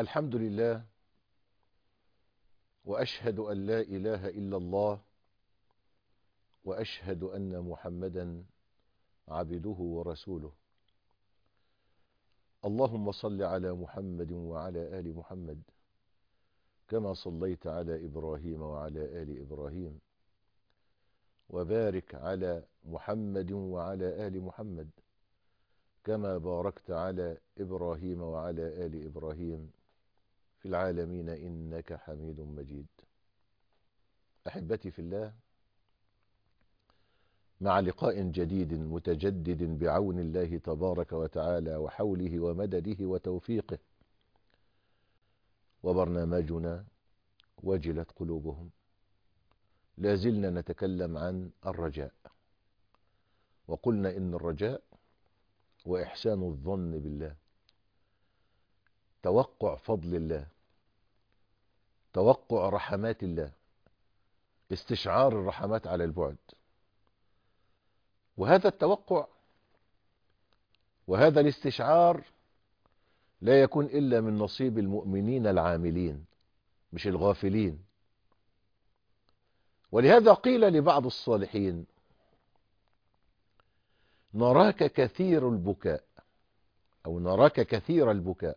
الحمد لله واشهد ان لا اله الا الله واشهد ان محمدا عبده ورسوله اللهم صل على محمد وعلى ال محمد كما صليت على ابراهيم وعلى ال ابراهيم وبارك على محمد وعلى ال محمد كما باركت على ابراهيم وعلى ال ابراهيم في العالمين انك حميد مجيد احبتي في الله مع لقاء جديد متجدد بعون الله تبارك وتعالى وحوله ومدده وتوفيقه وبرنامجنا وجلت قلوبهم لا زلنا نتكلم عن الرجاء وقلنا ان الرجاء واحسان الظن بالله توقع فضل الله توقع رحمات الله استشعار الرحمات على البعد وهذا التوقع وهذا الاستشعار لا يكون الا من نصيب المؤمنين العاملين مش الغافلين ولهذا قيل لبعض الصالحين نراك كثير البكاء او نراك كثير البكاء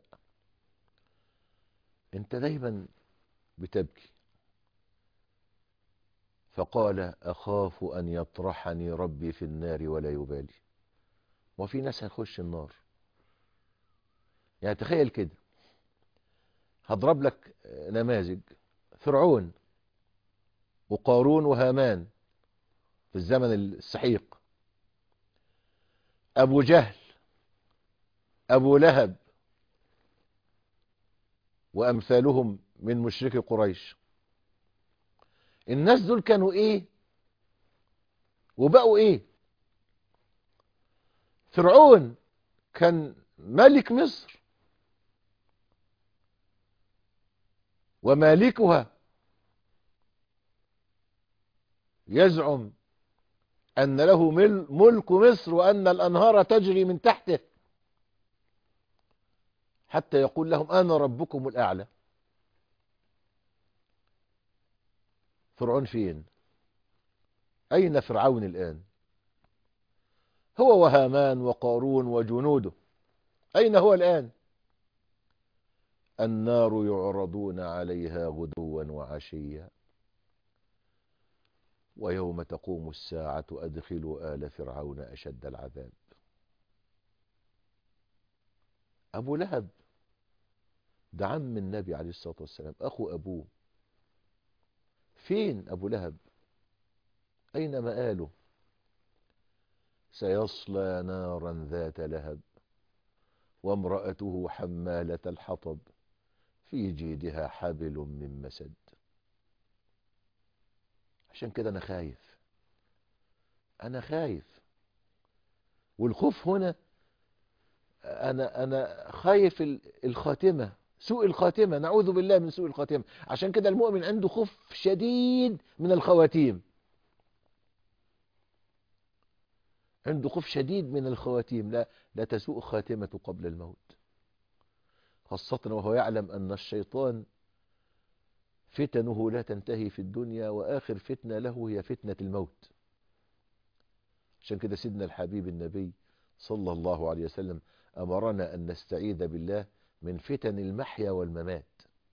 انت دايما بتبكي فقال اخاف ان يطرحني ربي في النار ولا يبالي وفي ناس هيخش النار يعني تخيل كده هضرب لك نماذج فرعون وقارون وهامان في الزمن السحيق ابو جهل ابو لهب وامثالهم من مشركي قريش الناس دول كانوا ايه وبقوا ايه فرعون كان ملك مصر ومالكها يزعم أن له ملك مصر وأن الأنهار تجري من تحته حتى يقول لهم أنا ربكم الأعلى فرعون فين أين فرعون الآن هو وهامان وقارون وجنوده أين هو الآن النار يعرضون عليها غدوا وعشيا ويوم تقوم الساعة أدخلوا آل فرعون أشد العذاب أبو لهب ده عم النبي عليه الصلاة والسلام أخو أبوه فين أبو لهب أين مآله سيصلى نارا ذات لهب وامرأته حمالة الحطب في جيدها حبل من مسد عشان كده انا خايف انا خايف والخوف هنا انا انا خايف الخاتمه سوء الخاتمه نعوذ بالله من سوء الخاتمه عشان كده المؤمن عنده خوف شديد من الخواتيم عنده خوف شديد من الخواتيم لا لا تسوء خاتمه قبل الموت خاصه وهو يعلم ان الشيطان فتنه لا تنتهي في الدنيا وآخر فتنة له هي فتنة الموت عشان كده سيدنا الحبيب النبي صلى الله عليه وسلم أمرنا أن نستعيذ بالله من فتن المحيا والممات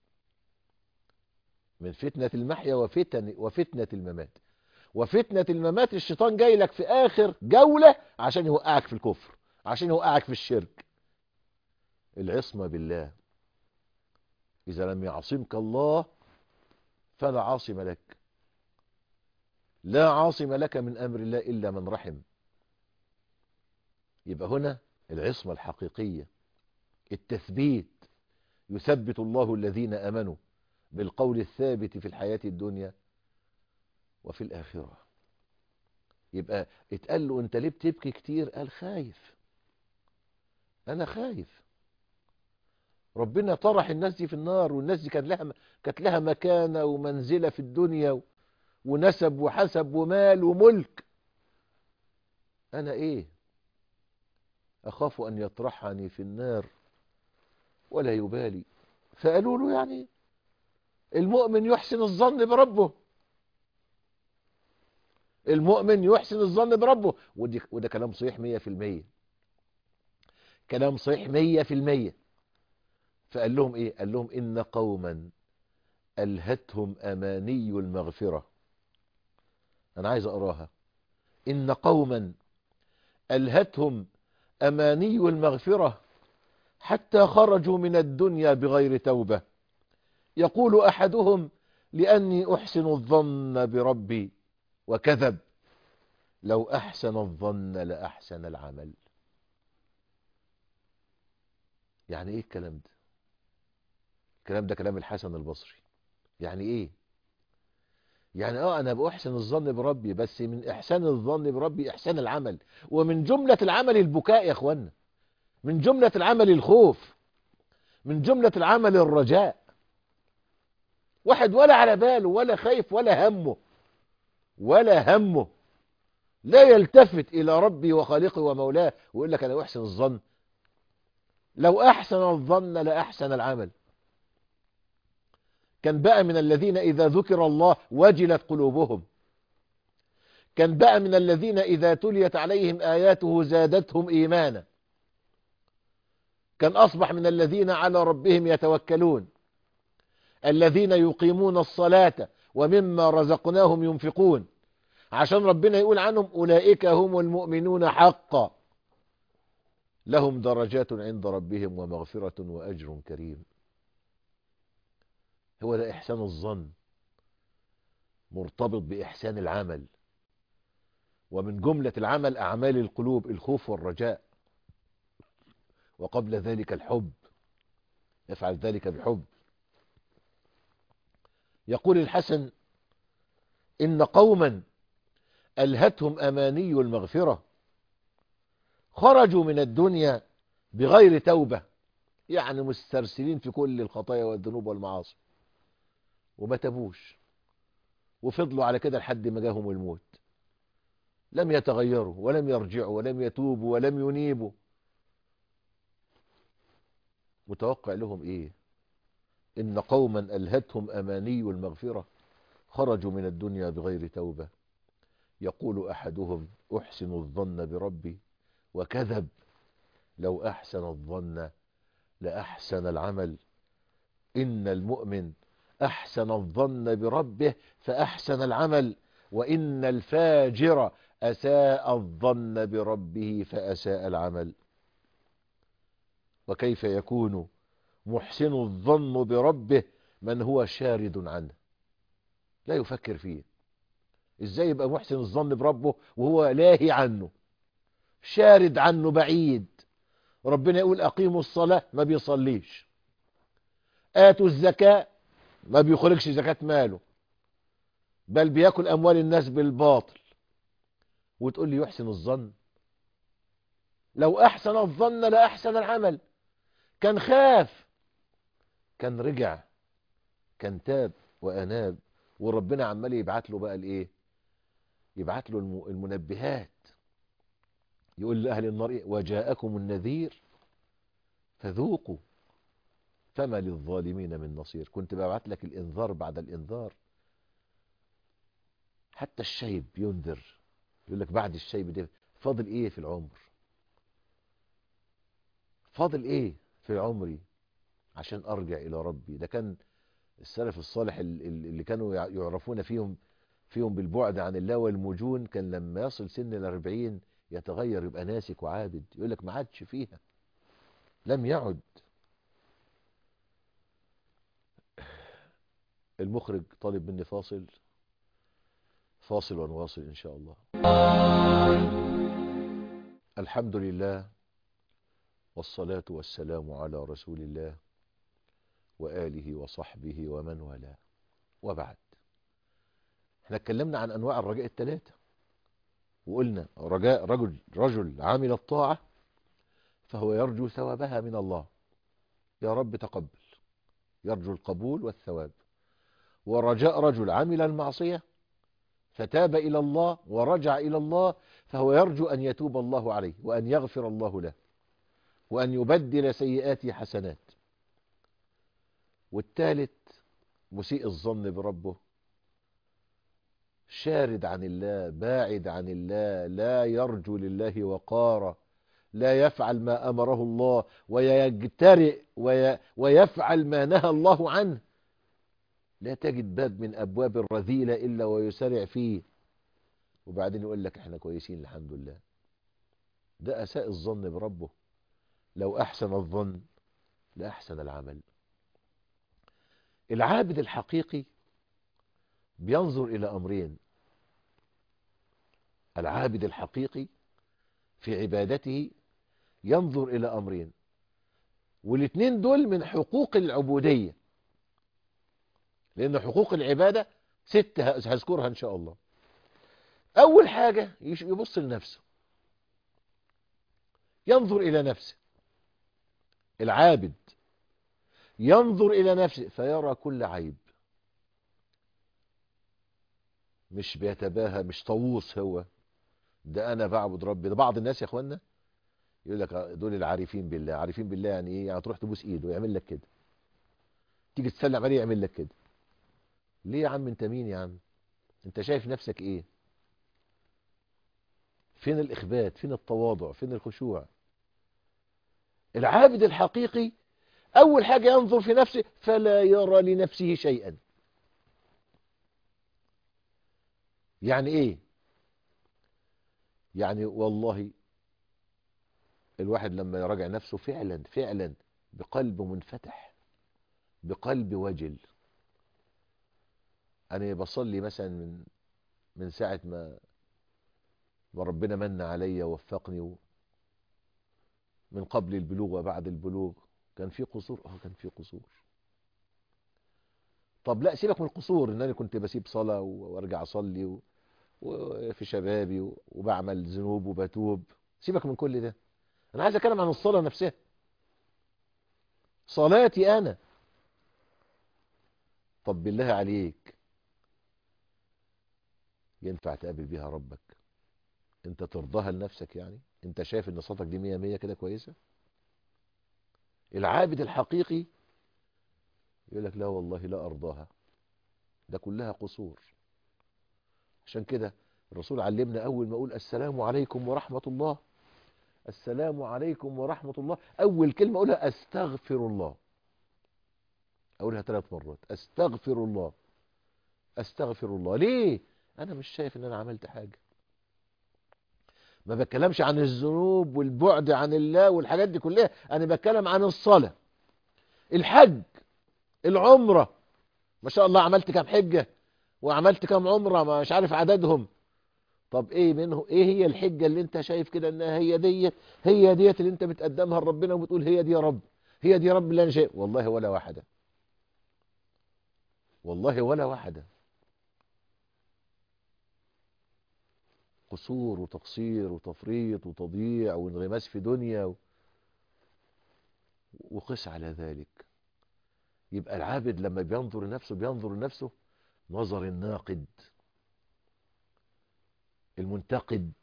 من فتنة المحيا وفتن وفتنة الممات وفتنة الممات الشيطان جاي لك في آخر جولة عشان يوقعك في الكفر عشان يوقعك في الشرك العصمة بالله إذا لم يعصمك الله فلا عاصم لك لا عاصم لك من أمر الله إلا من رحم يبقى هنا العصمة الحقيقية التثبيت يثبت الله الذين أمنوا بالقول الثابت في الحياة الدنيا وفي الآخرة يبقى اتقال له انت ليه بتبكي كتير قال خايف انا خايف ربنا طرح الناس دي في النار والناس دي كانت لها كانت لها مكانه ومنزله في الدنيا ونسب وحسب ومال وملك انا ايه اخاف ان يطرحني في النار ولا يبالي فقالوا له يعني المؤمن يحسن الظن بربه المؤمن يحسن الظن بربه ودي وده كلام صحيح مية في المية كلام صحيح مية في المية فقال لهم ايه قال لهم ان قوما ألهتهم أماني المغفرة أنا عايز أقراها إن قوما ألهتهم أماني المغفرة حتى خرجوا من الدنيا بغير توبة يقول أحدهم لأني أحسن الظن بربي وكذب لو أحسن الظن لأحسن العمل يعني إيه الكلام ده الكلام ده كلام الحسن البصري يعني إيه يعني اه انا بأحسن الظن بربي بس من احسان الظن بربي احسان العمل ومن جملة العمل البكاء يا اخوانا من جملة العمل الخوف من جملة العمل الرجاء واحد ولا على باله ولا خايف ولا همه ولا همه لا يلتفت الى ربي وخالقه ومولاه ويقول لك انا احسن الظن لو احسن الظن لاحسن العمل كان بقى من الذين إذا ذكر الله وجلت قلوبهم كان بقى من الذين إذا تليت عليهم آياته زادتهم إيمانا كان أصبح من الذين على ربهم يتوكلون الذين يقيمون الصلاة ومما رزقناهم ينفقون عشان ربنا يقول عنهم أولئك هم المؤمنون حقا لهم درجات عند ربهم ومغفرة وأجر كريم هو ده إحسان الظن مرتبط بإحسان العمل ومن جملة العمل أعمال القلوب الخوف والرجاء وقبل ذلك الحب يفعل ذلك بحب يقول الحسن إن قوما ألهتهم أماني المغفرة خرجوا من الدنيا بغير توبة يعني مسترسلين في كل الخطايا والذنوب والمعاصي وما تابوش وفضلوا على كده لحد ما جاهم الموت لم يتغيروا ولم يرجعوا ولم يتوبوا ولم ينيبوا متوقع لهم ايه ان قوما الهتهم اماني المغفرة خرجوا من الدنيا بغير توبة يقول احدهم احسن الظن بربي وكذب لو احسن الظن لاحسن العمل ان المؤمن أحسن الظن بربه فأحسن العمل وإن الفاجر أساء الظن بربه فأساء العمل وكيف يكون محسن الظن بربه من هو شارد عنه لا يفكر فيه ازاي يبقى محسن الظن بربه وهو لاهي عنه شارد عنه بعيد ربنا يقول أقيموا الصلاة ما بيصليش آتوا الزكاة ما بيخرجش زكاة ماله بل بياكل أموال الناس بالباطل وتقول لي يحسن الظن لو أحسن الظن لأحسن العمل كان خاف كان رجع كان تاب وأناب وربنا عمال يبعت له بقى الايه يبعت له المنبهات يقول لأهل النار إيه؟ وجاءكم النذير فذوقوا فما للظالمين من نصير كنت ببعت لك الانذار بعد الانذار حتى الشيب ينذر يقول لك بعد الشيب ده فاضل ايه في العمر فاضل ايه في عمري عشان ارجع الى ربي ده كان السلف الصالح اللي كانوا يعرفون فيهم فيهم بالبعد عن الله والمجون كان لما يصل سن الأربعين يتغير يبقى ناسك وعابد يقول لك ما عادش فيها لم يعد المخرج طالب مني فاصل فاصل ونواصل إن شاء الله الحمد لله والصلاة والسلام على رسول الله وآله وصحبه ومن والاه وبعد احنا اتكلمنا عن أنواع الرجاء الثلاثة وقلنا رجاء رجل رجل عامل الطاعة فهو يرجو ثوابها من الله يا رب تقبل يرجو القبول والثواب ورجاء رجل عمل المعصية فتاب إلى الله ورجع إلى الله فهو يرجو أن يتوب الله عليه وأن يغفر الله له وأن يبدل سيئاته حسنات والثالث مسيء الظن بربه شارد عن الله باعد عن الله لا يرجو لله وقارا لا يفعل ما أمره الله ويجترئ وي ويفعل ما نهى الله عنه لا تجد باب من أبواب الرذيلة إلا ويسارع فيه وبعدين يقول لك احنا كويسين الحمد لله ده أساء الظن بربه لو أحسن الظن لأحسن العمل العابد الحقيقي بينظر إلى أمرين العابد الحقيقي في عبادته ينظر إلى أمرين والاثنين دول من حقوق العبودية لأن حقوق العبادة ست هذكرها إن شاء الله أول حاجة يبص لنفسه ينظر إلى نفسه العابد ينظر إلى نفسه فيرى كل عيب مش بيتباهى مش طاووس هو ده انا بعبد ربي ده بعض الناس يا اخوانا يقول لك دول العارفين بالله عارفين بالله يعني ايه يعني تروح تبوس ايده ويعمل لك كده تيجي تسلم عليه يعمل لك كده ليه يا عم انت مين يا عم انت شايف نفسك ايه فين الاخبات فين التواضع فين الخشوع العابد الحقيقي اول حاجة ينظر في نفسه فلا يرى لنفسه شيئا يعني ايه يعني والله الواحد لما يراجع نفسه فعلا فعلا بقلب منفتح بقلب وجل انا بصلي مثلا من من ساعة ما ما ربنا من عليا ووفقني و... من قبل البلوغ وبعد البلوغ كان في قصور اه كان في قصور طب لا سيبك من القصور ان انا كنت بسيب صلاة وارجع اصلي و... وفي شبابي وبعمل ذنوب وبتوب سيبك من كل ده انا عايز اتكلم عن الصلاة نفسها صلاتي انا طب بالله عليك ينفع تقابل بيها ربك انت ترضاها لنفسك يعني انت شايف ان صلاتك دي مية مية كده كويسة العابد الحقيقي يقول لك لا والله لا ارضاها ده كلها قصور عشان كده الرسول علمنا اول ما اقول السلام عليكم ورحمة الله السلام عليكم ورحمة الله اول كلمة اقولها استغفر الله اقولها ثلاث مرات استغفر الله استغفر الله ليه انا مش شايف ان انا عملت حاجة ما بتكلمش عن الذنوب والبعد عن الله والحاجات دي كلها انا بتكلم عن الصلاة الحج العمرة ما شاء الله عملت كام حجة وعملت كام عمرة مش عارف عددهم طب ايه منه ايه هي الحجة اللي انت شايف كده انها هي ديت هي ديت اللي انت بتقدمها لربنا وبتقول هي دي يا رب هي دي يا رب اللي انا شايف والله ولا واحدة والله ولا واحدة قصور وتقصير وتفريط وتضييع وانغماس في دنيا و... وقس على ذلك يبقى العابد لما بينظر لنفسه بينظر لنفسه نظر الناقد المنتقد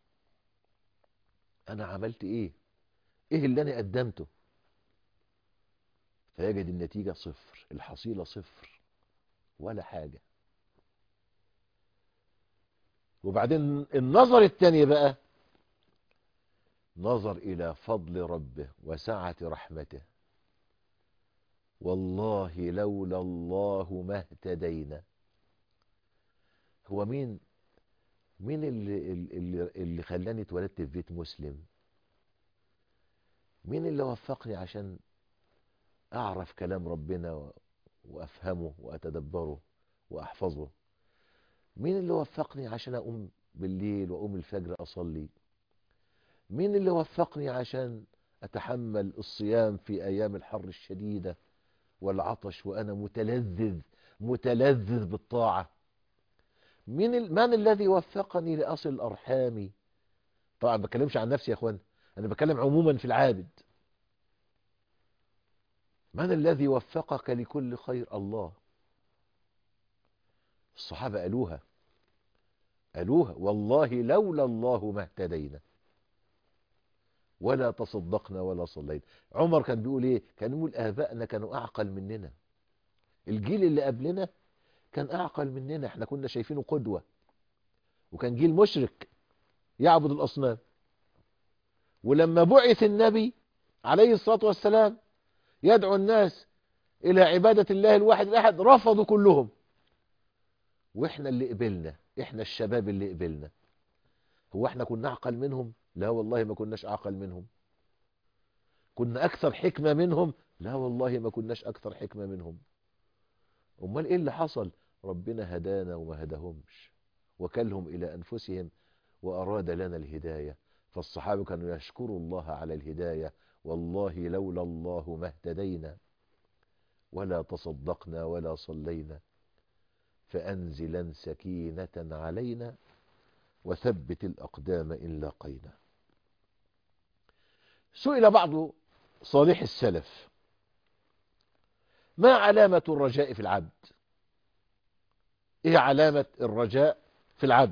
انا عملت ايه ايه اللي انا قدمته فيجد النتيجة صفر الحصيلة صفر ولا حاجة وبعدين النظر الثاني بقى نظر إلى فضل ربه وسعة رحمته والله لولا الله ما اهتدينا هو مين مين اللي, اللي, اللي خلاني اتولدت في بيت مسلم مين اللي وفقني عشان اعرف كلام ربنا وافهمه واتدبره واحفظه مين اللي وفقني عشان اقوم بالليل واقوم الفجر اصلي مين اللي وفقني عشان اتحمل الصيام في ايام الحر الشديدة والعطش وانا متلذذ متلذذ بالطاعة مين ال... من الذي وفقني لاصل ارحامي طبعا ما بتكلمش عن نفسي يا اخوان انا بتكلم عموما في العابد من الذي وفقك لكل خير الله الصحابة قالوها قالوها والله لولا الله ما اهتدينا ولا تصدقنا ولا صلينا عمر كان بيقول ايه كان يقول آبائنا كانوا أعقل مننا الجيل اللي قبلنا كان أعقل مننا احنا كنا شايفينه قدوة وكان جيل مشرك يعبد الأصنام ولما بعث النبي عليه الصلاة والسلام يدعو الناس إلى عبادة الله الواحد الأحد رفضوا كلهم وإحنا اللي قبلنا إحنا الشباب اللي قبلنا هو إحنا كنا أعقل منهم لا والله ما كناش أعقل منهم كنا أكثر حكمة منهم لا والله ما كناش أكثر حكمة منهم أمال إيه اللي حصل ربنا هدانا وما هداهمش وكلهم إلى أنفسهم وأراد لنا الهداية فالصحابة كانوا يشكروا الله على الهداية والله لولا الله ما اهتدينا ولا تصدقنا ولا صلينا فأنزلا سكينة علينا وثبت الأقدام إن لاقينا سئل بعض صالح السلف ما علامة الرجاء في العبد ايه علامة الرجاء في العبد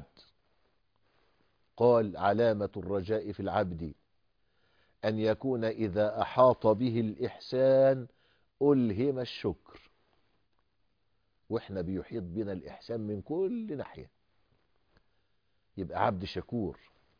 قال علامة الرجاء في العبد أن يكون إذا أحاط به الإحسان ألهم الشكر وإحنا بيحيط بنا الإحسان من كل ناحية يبقى عبد شكور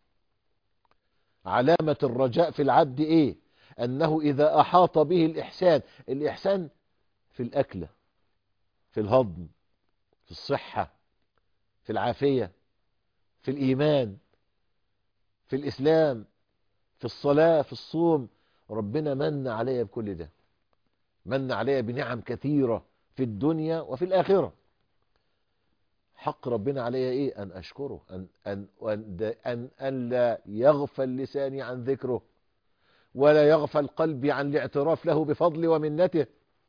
علامة الرجاء في العبد إيه أنه إذا أحاط به الإحسان الإحسان في الأكلة في الهضم في الصحة في العافية في الإيمان في الإسلام في الصلاة في الصوم ربنا من عليا بكل ده من عليا بنعم كثيرة في الدنيا وفي الآخرة حق ربنا عليا إيه أن أشكره أن, أن, أن, أن, أن لا يغفل لساني عن ذكره ولا يغفل قلبي عن الاعتراف له بفضل ومنته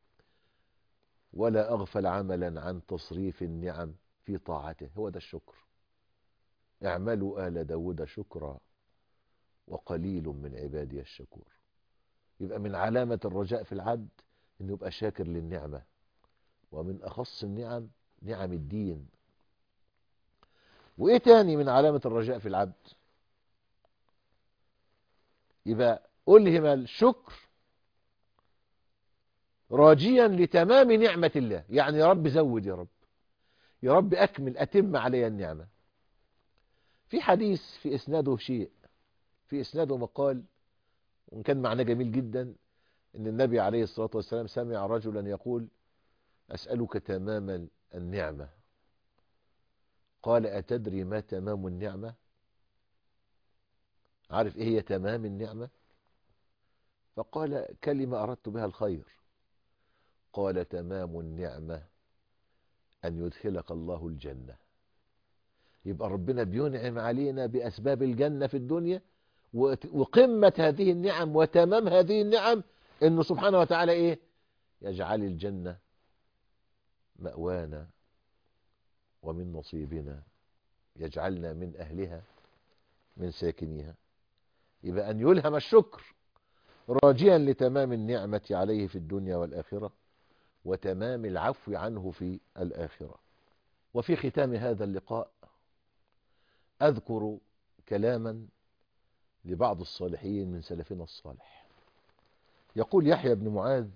ولا أغفل عملا عن تصريف النعم في طاعته هو ده الشكر اعملوا آل داود شكرا وقليل من عبادي الشكور يبقى من علامة الرجاء في العبد انه يبقى شاكر للنعمة ومن أخص النعم نعم الدين وإيه تاني من علامة الرجاء في العبد يبقى ألهم الشكر راجيا لتمام نعمة الله يعني يا رب زود يا رب يا رب أكمل أتم علي النعمة في حديث في إسناده شيء في إسناده مقال وإن كان معناه جميل جدا إن النبي عليه الصلاة والسلام سمع رجلا يقول أسألك تمام النعمة قال أتدري ما تمام النعمة عارف إيه هي تمام النعمة فقال كلمة أردت بها الخير قال تمام النعمة أن يدخلك الله الجنة يبقى ربنا بينعم علينا بأسباب الجنة في الدنيا وقمة هذه النعم وتمام هذه النعم انه سبحانه وتعالى ايه يجعل الجنة مأوانا ومن نصيبنا يجعلنا من أهلها من ساكنيها يبقى أن يلهم الشكر راجيا لتمام النعمة عليه في الدنيا والآخرة وتمام العفو عنه في الآخرة وفي ختام هذا اللقاء أذكر كلاما لبعض الصالحين من سلفنا الصالح يقول يحيى بن معاذ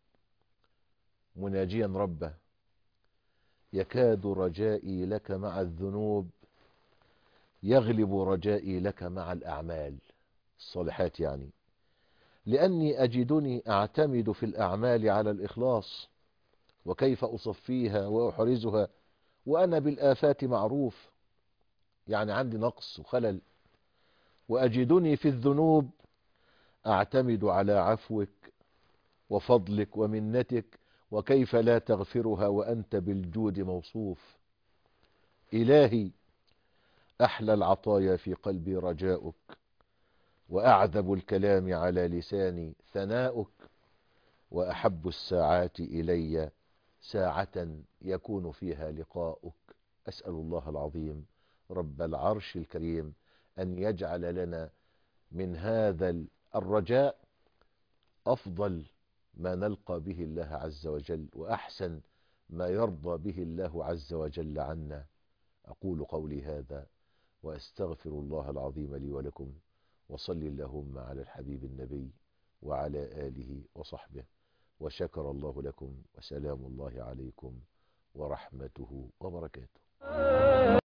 مناجيا ربه يكاد رجائي لك مع الذنوب يغلب رجائي لك مع الأعمال الصالحات يعني لأني أجدني أعتمد في الأعمال على الإخلاص وكيف أصفيها وأحرزها وأنا بالآفات معروف يعني عندي نقص وخلل وأجدني في الذنوب أعتمد على عفوك وفضلك ومنتك وكيف لا تغفرها وأنت بالجود موصوف إلهي أحلى العطايا في قلبي رجاؤك وأعذب الكلام على لساني ثناؤك وأحب الساعات إلي ساعة يكون فيها لقاؤك أسأل الله العظيم رب العرش الكريم أن يجعل لنا من هذا الرجاء أفضل ما نلقى به الله عز وجل وأحسن ما يرضى به الله عز وجل عنا أقول قولي هذا وأستغفر الله العظيم لي ولكم وصل اللهم على الحبيب النبي وعلى آله وصحبه وشكر الله لكم وسلام الله عليكم ورحمته وبركاته